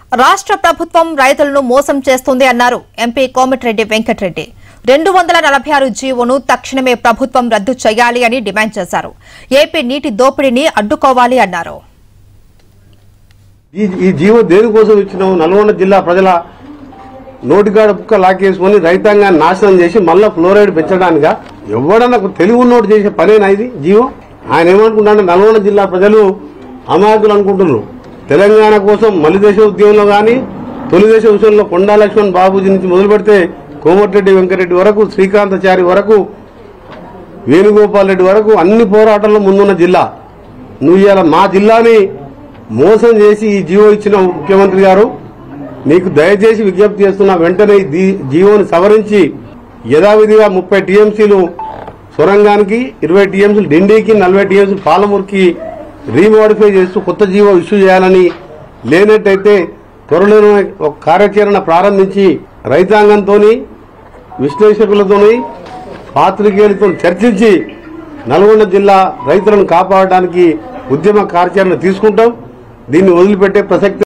రాష్ట్ర ప్రభుత్వం రైతులను మోసం చేస్తుంది అన్నారు ఎంపీ కోమటిరెడ్డి వెంకటరెడ్డి రెండు వందల నలభై ఆరు జీవోను తక్షణమే ప్రభుత్వం రద్దు చేయాలి అని డిమాండ్ చేశారు ఏపీ నీటి దోపిడీని అడ్డుకోవాలి అన్నారు ఈ ఈ జీవో దేనికోసం ఇచ్చినావు నల్గొండ జిల్లా ప్రజల నోటికాడ బుక్క లాకేసుకొని రైతాంగాన్ని నాశనం చేసి మళ్ళా ఫ్లోరైడ్ పెంచడానిక ఎవడన్నా తెలివి ఉన్నోడు చేసే పనేనా ఇది జీవో ఆయన ఏమనుకుంటాడంటే నల్గొండ జిల్లా ప్రజలు అమాయకులు అనుకుంటున్నారు తెలంగాణ కోసం మలిదేశ ఉద్యమంలో కానీ తొలిదేశ విషయంలో కొండా లక్ష్మణ్ బాబూజీ నుంచి మొదలు పెడితే కోమటిరెడ్డి వెంకరెడ్డి వరకు శ్రీకాంతాచారి వరకు వేణుగోపాల్ రెడ్డి వరకు అన్ని పోరాటాల్లో ముందున్న జిల్లా నువ్వు ఇవాళ మా జిల్లాని మోసం చేసి ఈ జీవో ఇచ్చిన ముఖ్యమంత్రి గారు నీకు దయచేసి విజ్ఞప్తి చేస్తున్నా వెంటనే ఈ దీ- జీవోని సవరించి యథావిధిగా ముప్పై టీఎంసీలు సొరంగానికి ఇరవై టీఎంసీలు డిండికి నలభై టీఎంసీలు పాలమూరుకి రీమోడిఫై చేస్తూ కొత్త జీవో ఇష్యూ చేయాలని లేనట్టయితే త్వరలోనే ఒక కార్యాచరణ ప్రారంభించి రైతాంగంతోని విశ్లేషకులతోని పాత్రికేయులతో చర్చించి నల్గొండ జిల్లా రైతులను కాపాడడానికి ఉద్యమ కార్యాచరణ తీసుకుంటాం దీన్ని వదిలిపెట్టే ప్రసక్తి